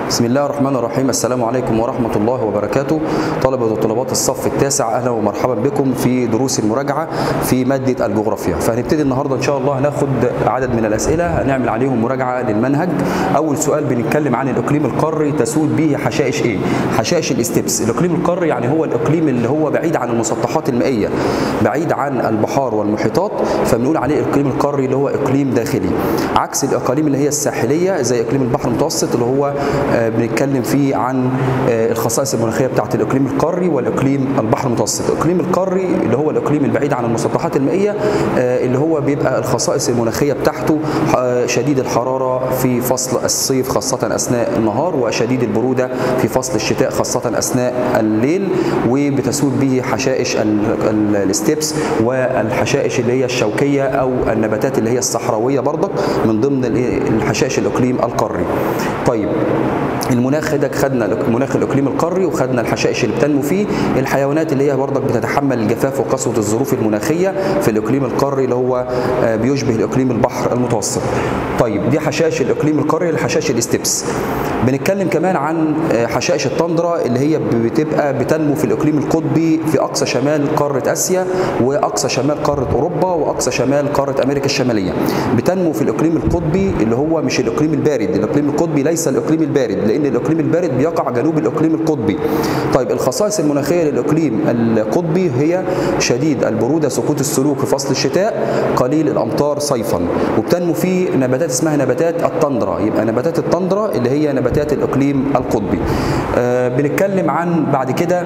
بسم الله الرحمن الرحيم السلام عليكم ورحمة الله وبركاته طلبة وطلبات الصف التاسع أهلا ومرحبا بكم في دروس المراجعة في مادة الجغرافيا فهنبتدي النهاردة إن شاء الله هناخد عدد من الأسئلة هنعمل عليهم مراجعة للمنهج أول سؤال بنتكلم عن الإقليم القاري تسود به حشائش إيه؟ حشائش الاستبس الإقليم القاري يعني هو الإقليم اللي هو بعيد عن المسطحات المائية بعيد عن البحار والمحيطات فبنقول عليه الإقليم القاري اللي هو إقليم داخلي عكس الإقاليم اللي هي الساحلية زي إقليم البحر المتوسط اللي هو آه، بنتكلم فيه عن آه، الخصائص المناخيه بتاعت الاقليم القاري والاقليم البحر المتوسط الاقليم القاري اللي هو الاقليم البعيد عن المسطحات المائيه آه، اللي هو بيبقى الخصائص المناخيه بتاعته آه، شديد الحراره في فصل الصيف خاصه اثناء النهار وشديد البروده في فصل الشتاء خاصه اثناء الليل وبتسود به حشائش ال- ال- الاستبس والحشائش اللي هي الشوكيه او النباتات اللي هي الصحراويه برضك من ضمن الإيه؟ الحشائش الاقليم القاري طيب المناخ ده خدنا مناخ الاقليم القاري وخدنا الحشائش اللي بتنمو فيه الحيوانات اللي هي برضك بتتحمل الجفاف وقسوه الظروف المناخيه في الاقليم القاري اللي هو آه، بيشبه الاقليم البحر المتوسط طيب دي حشائش الاقليم القاري الحشائش الاستبس بنتكلم كمان عن آه، حشائش التندرا اللي هي بتبقى بتنمو في الاقليم القطبي في اقصى شمال قاره اسيا واقصى شمال قاره اوروبا واقصى شمال قاره امريكا الشماليه بتنمو في الاقليم القطبي اللي هو مش الاقليم البارد الاقليم القطبي ليس الاقليم البارد لان الاقليم البارد بيقع جنوب الاقليم القطبي طيب الخصائص المناخيه للاقليم القطبي هي شديد البروده سقوط السلوك في فصل الشتاء قليل الامطار صيفا وبتنمو فيه نباتات اسمها نباتات التندرا يبقى نباتات التندرا اللي هي نباتات الاقليم القطبي آه بنتكلم عن بعد كده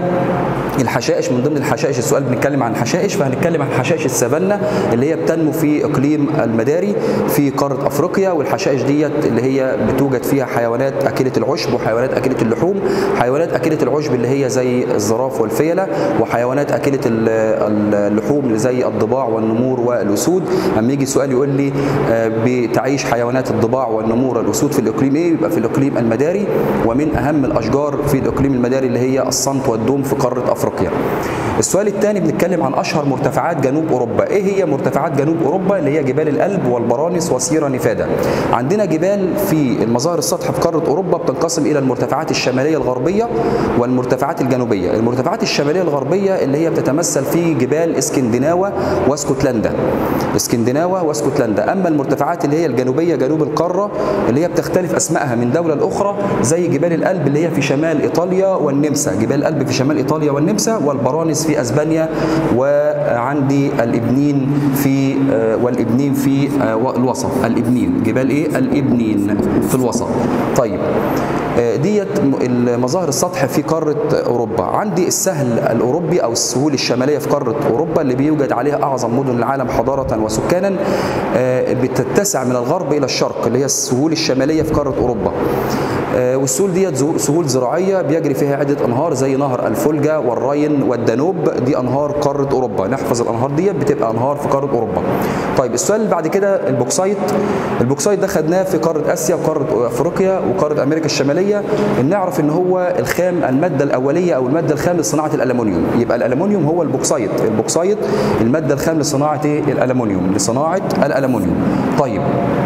الحشائش من ضمن الحشائش السؤال بنتكلم عن حشائش فهنتكلم عن حشائش السافانا اللي هي بتنمو في اقليم المداري في قاره افريقيا والحشائش ديت اللي هي بتوجد فيها حيوانات اكله العشب وحيوانات اكله اللحوم حيوانات اكله العشب اللي هي زي الزراف والفيله وحيوانات اكله ال- ال- اللحوم اللي زي الضباع والنمور والاسود اما يجي سؤال يقول لي آه، بتعيش حيوانات الضباع والنمور والاسود في الاقليم ايه يبقى في الاقليم المداري ومن اهم الاشجار في الاقليم المداري اللي هي الصمت والدوم في قاره افريقيا السؤال الثاني بنتكلم عن اشهر مرتفعات جنوب اوروبا ايه هي مرتفعات جنوب اوروبا اللي هي جبال الألب والبرانس وسيرا نيفادا عندنا جبال في المظاهر السطح في قاره اوروبا بتنقسم الى المرتفعات الشماليه الغربيه والمرتفعات الجنوبيه المرتفعات الشماليه الغربيه اللي هي بتتمثل في جبال اسكندناوه واسكتلندا اسكندناوه واسكتلندا اما المرتفعات اللي هي الجنوبيه جنوب القاره اللي هي بتختلف اسمائها من دوله لاخرى زي جبال الألب اللي هي في شمال ايطاليا والنمسا جبال الألب في شمال ايطاليا والنمسا والبرانس في اسبانيا وعندي الابنين في آه، والابنين في آه، الوسط الابنين جبال ايه الابنين في الوسط طيب آه، ديت م- المظاهر السطح في قاره اوروبا عندي السهل الاوروبي او السهول الشماليه في قاره اوروبا اللي بيوجد عليها اعظم مدن العالم حضاره وسكانا آه، بتتسع من الغرب الى الشرق اللي هي السهول الشماليه في قاره اوروبا آه، والسهول ديت زو- سهول زراعيه بيجري فيها عده انهار زي نهر الفولجا والراين والدانوب دي انهار قاره اوروبا نحفظ الانهار ديت بتبقى انهار في قاره اوروبا طيب السؤال اللي بعد كده البوكسايت البوكسايت ده خدناه في قاره اسيا وقاره افريقيا وقاره امريكا الشماليه نعرف ان هو الخام الماده الاوليه او الماده الخام لصناعه الالومنيوم يبقى الالومنيوم هو البوكسايت البوكسايت الماده الخام لصناعه إيه؟ الالومنيوم لصناعه الالومنيوم طيب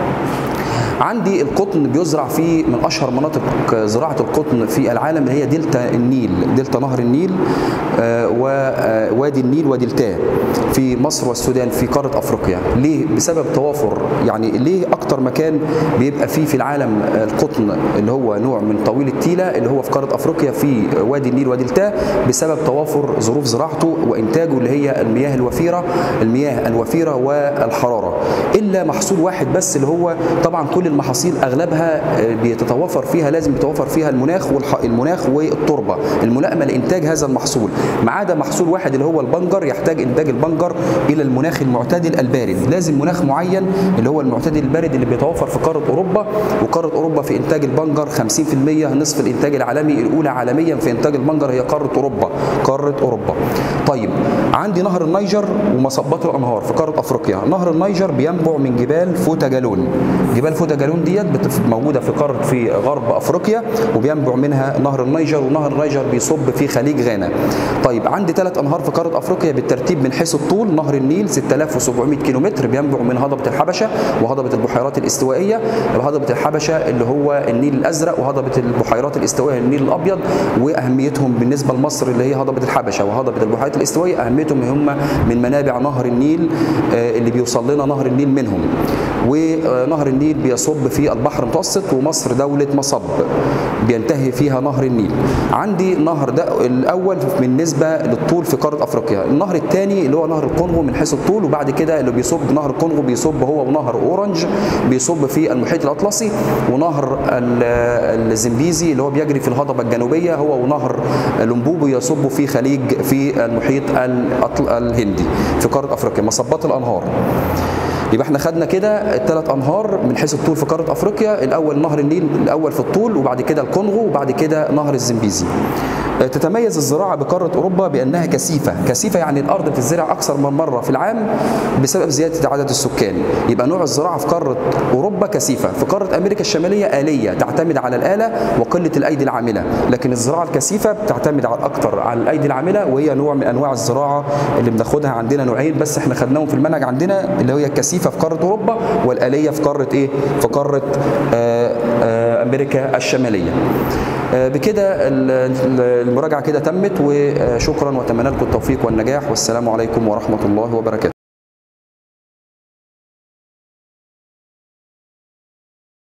عندي القطن بيزرع في من اشهر مناطق زراعه القطن في العالم اللي هي دلتا النيل دلتا نهر النيل آه، ووادي النيل ودلتاه في مصر والسودان في قاره افريقيا ليه بسبب توافر يعني ليه اكتر مكان بيبقى فيه في العالم القطن اللي هو نوع من طويل التيله اللي هو في قاره افريقيا في وادي النيل ودلتاه بسبب توافر ظروف زراعته وانتاجه اللي هي المياه الوفيره المياه الوفيره والحراره الا محصول واحد بس اللي هو طبعا كل المحاصيل اغلبها آه، بيتتوافر فيها لازم يتوافر فيها المناخ والح... المناخ والتربه الملائمه لانتاج هذا المحصول ما عدا محصول واحد اللي هو البنجر يحتاج انتاج البنجر الى المناخ المعتدل البارد لازم مناخ معين اللي هو المعتدل البارد اللي بيتوفر في قاره اوروبا وقاره اوروبا في انتاج البنجر 50% نصف الانتاج العالمي الاولى عالميا في انتاج البنجر هي قاره اوروبا قاره اوروبا طيب عندي نهر النيجر ومصبات الانهار في قاره افريقيا نهر النيجر بينبع من جبال فوتا جالون جبال فوتا جالون ديت بت- موجوده في قاره في غرب افريقيا وبينبع منها نهر النيجر ونهر النيجر بيصب في خليج غانا طيب عندي ثلاث انهار في قاره افريقيا بالترتيب من حيث الطول نهر النيل 6700 كيلومتر بينبع من هضبه الحبشه وهضبه البحيرات الاستوائيه هضبه الحبشه اللي هو النيل الازرق وهضبه البحيرات الاستوائيه النيل الابيض واهميتهم بالنسبه لمصر اللي هي هضبه الحبشه وهضبه البحيرات الاستوائيه اهميتهم هم من منابع نهر النيل آه، اللي بيوصل لنا نهر النيل منهم ونهر النيل بيصب في البحر المتوسط ومصر دولة مصب بينتهي فيها نهر النيل عندي نهر ده الأول بالنسبة للطول في قارة أفريقيا النهر الثاني اللي هو نهر الكونغو من حيث الطول وبعد كده اللي بيصب نهر الكونغو بيصب هو ونهر أورنج بيصب في المحيط الأطلسي ونهر ال- الزمبيزي اللي هو بيجري في الهضبة الجنوبية هو ونهر لومبوبو يصب في خليج في المحيط الأطل- الهندي في قارة أفريقيا مصبات الأنهار يبقى احنا خدنا كده الثلاث انهار من حيث الطول في قاره افريقيا الاول نهر النيل الاول في الطول وبعد كده الكونغو وبعد كده نهر الزمبيزي آه، تتميز الزراعه بقاره اوروبا بانها كثيفه كثيفه يعني الارض بتزرع اكثر من مره في العام بسبب زياده عدد السكان يبقى نوع الزراعه في قاره اوروبا كثيفه في قاره امريكا الشماليه اليه تعتمد على الاله وقله الايدي العامله لكن الزراعه الكثيفه بتعتمد على اكثر على الايدي العامله وهي نوع من انواع الزراعه اللي بناخدها عندنا نوعين بس احنا خدناهم في المنهج عندنا اللي هي الكثيفه في قاره اوروبا والاليه في قاره ايه في قاره آه، آه، امريكا الشماليه آه، بكده ال- ال- المراجعه كده تمت وشكرا واتمنى لكم التوفيق والنجاح والسلام عليكم ورحمه الله وبركاته